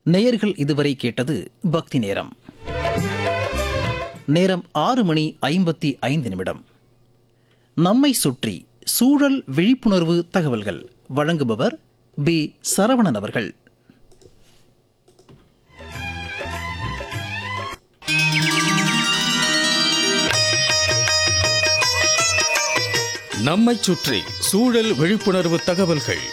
நேயர்கள் இதுவரை கேட்டது பக்தி நேரம் நேரம் ஆறு மணி ஐம்பத்தி ஐந்து நிமிடம் நம்மை சுற்றி சூழல் விழிப்புணர்வு தகவல்கள் வழங்குபவர் பி சரவணன் அவர்கள் நம்மைச் சுற்றி சூழல் விழிப்புணர்வு தகவல்கள்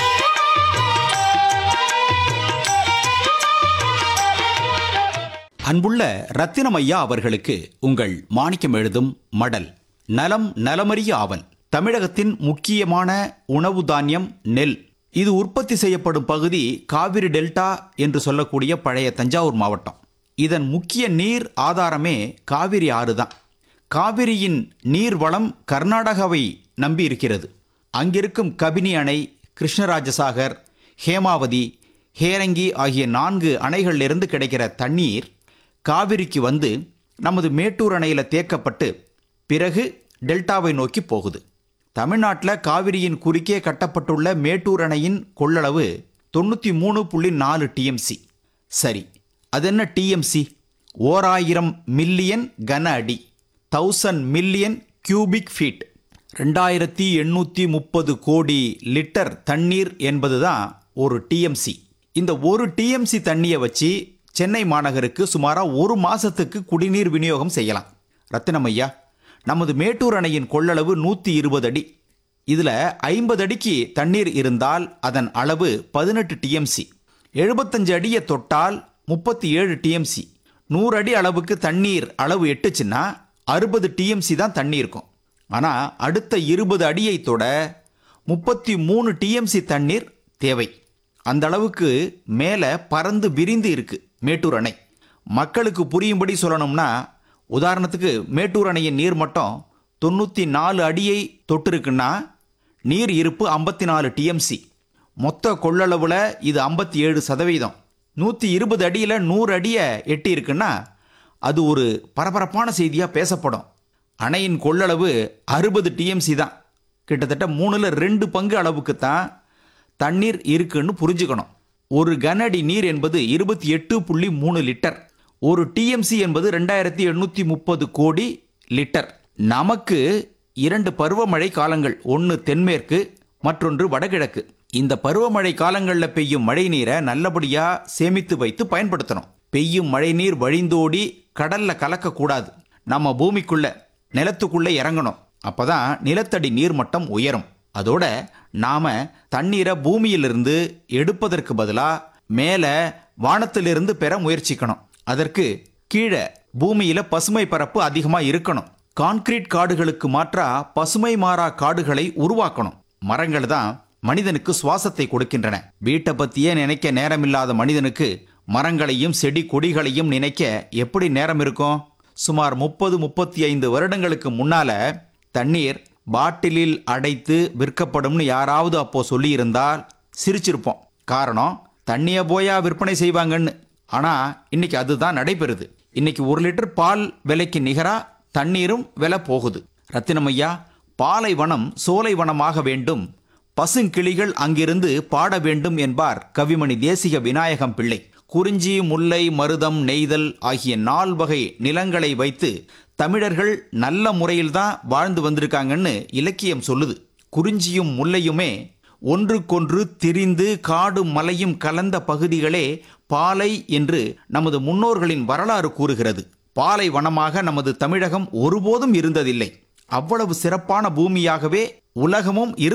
அன்புள்ள ரத்தினம் ஐயா அவர்களுக்கு உங்கள் மாணிக்கம் எழுதும் மடல் நலம் நலமறிய ஆவல் தமிழகத்தின் முக்கியமான உணவு தானியம் நெல் இது உற்பத்தி செய்யப்படும் பகுதி காவிரி டெல்டா என்று சொல்லக்கூடிய பழைய தஞ்சாவூர் மாவட்டம் இதன் முக்கிய நீர் ஆதாரமே காவிரி ஆறு தான் காவிரியின் நீர் வளம் கர்நாடகாவை நம்பி இருக்கிறது அங்கிருக்கும் கபினி அணை கிருஷ்ணராஜசாகர் ஹேமாவதி ஹேரங்கி ஆகிய நான்கு அணைகளிலிருந்து கிடைக்கிற தண்ணீர் காவிரிக்கு வந்து நமது மேட்டூர் அணையில் தேக்கப்பட்டு பிறகு டெல்டாவை நோக்கி போகுது தமிழ்நாட்டில் காவிரியின் குறுக்கே கட்டப்பட்டுள்ள மேட்டூர் அணையின் கொள்ளளவு தொண்ணூற்றி மூணு புள்ளி நாலு டிஎம்சி சரி அது என்ன டிஎம்சி ஓராயிரம் மில்லியன் கன அடி தௌசண்ட் மில்லியன் கியூபிக் ஃபீட் ரெண்டாயிரத்தி எண்ணூற்றி முப்பது கோடி லிட்டர் தண்ணீர் என்பதுதான் ஒரு டிஎம்சி இந்த ஒரு டிஎம்சி தண்ணியை வச்சு சென்னை மாநகருக்கு சுமாராக ஒரு மாசத்துக்கு குடிநீர் விநியோகம் செய்யலாம் ரத்தினமையா நமது மேட்டூர் அணையின் கொள்ளளவு நூற்றி இருபது அடி இதில் ஐம்பது அடிக்கு தண்ணீர் இருந்தால் அதன் அளவு பதினெட்டு டிஎம்சி எழுபத்தஞ்சு அடியை தொட்டால் முப்பத்தி ஏழு டிஎம்சி நூறு அடி அளவுக்கு தண்ணீர் அளவு எட்டுச்சுன்னா அறுபது டிஎம்சி தான் தண்ணி இருக்கும் ஆனால் அடுத்த இருபது அடியை தொட முப்பத்தி மூணு டிஎம்சி தண்ணீர் தேவை அந்த அளவுக்கு மேலே பறந்து விரிந்து இருக்கு மேட்டூர் அணை மக்களுக்கு புரியும்படி சொல்லணும்னா உதாரணத்துக்கு மேட்டூர் அணையின் நீர் மட்டம் தொண்ணூற்றி நாலு அடியை தொட்டிருக்குன்னா நீர் இருப்பு ஐம்பத்தி நாலு டிஎம்சி மொத்த கொள்ளளவில் இது ஐம்பத்தி ஏழு சதவீதம் நூற்றி இருபது அடியில் நூறு அடியை எட்டி இருக்குன்னா அது ஒரு பரபரப்பான செய்தியாக பேசப்படும் அணையின் கொள்ளளவு அறுபது டிஎம்சி தான் கிட்டத்தட்ட மூணில் ரெண்டு பங்கு அளவுக்கு தான் தண்ணீர் இருக்குன்னு புரிஞ்சுக்கணும் ஒரு கனஅடி நீர் என்பது இருபத்தி எட்டு புள்ளி மூணு லிட்டர் ஒரு டிஎம்சி என்பது ரெண்டாயிரத்தி எண்ணூற்றி முப்பது கோடி லிட்டர் நமக்கு இரண்டு பருவமழை காலங்கள் ஒன்று தென்மேற்கு மற்றொன்று வடகிழக்கு இந்த பருவமழை காலங்களில் பெய்யும் மழை நீரை நல்லபடியாக சேமித்து வைத்து பயன்படுத்தணும் பெய்யும் மழை நீர் வழிந்தோடி கடல்ல கலக்கக்கூடாது நம்ம பூமிக்குள்ள நிலத்துக்குள்ள இறங்கணும் அப்பதான் நிலத்தடி நீர்மட்டம் உயரும் அதோட நாம தண்ணீரை பூமியிலிருந்து எடுப்பதற்கு பதிலா மேலே வானத்திலிருந்து பெற முயற்சிக்கணும் அதற்கு கீழே பூமியில பசுமை பரப்பு அதிகமா இருக்கணும் கான்கிரீட் காடுகளுக்கு மாற்றா பசுமை மாறா காடுகளை உருவாக்கணும் மரங்கள் தான் மனிதனுக்கு சுவாசத்தை கொடுக்கின்றன வீட்டை பத்தியே நினைக்க நேரமில்லாத மனிதனுக்கு மரங்களையும் செடி கொடிகளையும் நினைக்க எப்படி நேரம் இருக்கும் சுமார் முப்பது முப்பத்தி ஐந்து வருடங்களுக்கு முன்னால தண்ணீர் பாட்டிலில் அடைத்து விற்கப்படும்னு யாராவது அப்போ சொல்லியிருந்தால் சிரிச்சிருப்போம் காரணம் தண்ணியை போயா விற்பனை செய்வாங்கன்னு ஆனா இன்னைக்கு அதுதான் நடைபெறுது இன்னைக்கு ஒரு லிட்டர் பால் விலைக்கு நிகரா தண்ணீரும் விலை போகுது ரத்தினமையா பாலைவனம் சோலைவனமாக வேண்டும் பசுங்கிளிகள் அங்கிருந்து பாட வேண்டும் என்பார் கவிமணி தேசிக விநாயகம் பிள்ளை குறிஞ்சி முல்லை மருதம் நெய்தல் ஆகிய நால் வகை நிலங்களை வைத்து தமிழர்கள் நல்ல முறையில்தான் வாழ்ந்து வந்திருக்காங்கன்னு இலக்கியம் சொல்லுது குறிஞ்சியும் முல்லையுமே ஒன்றுக்கொன்று திரிந்து காடு மலையும் கலந்த பகுதிகளே பாலை என்று நமது முன்னோர்களின் வரலாறு கூறுகிறது பாலை வனமாக நமது தமிழகம் ஒருபோதும் இருந்ததில்லை அவ்வளவு சிறப்பான பூமியாகவே உலகமும் இரு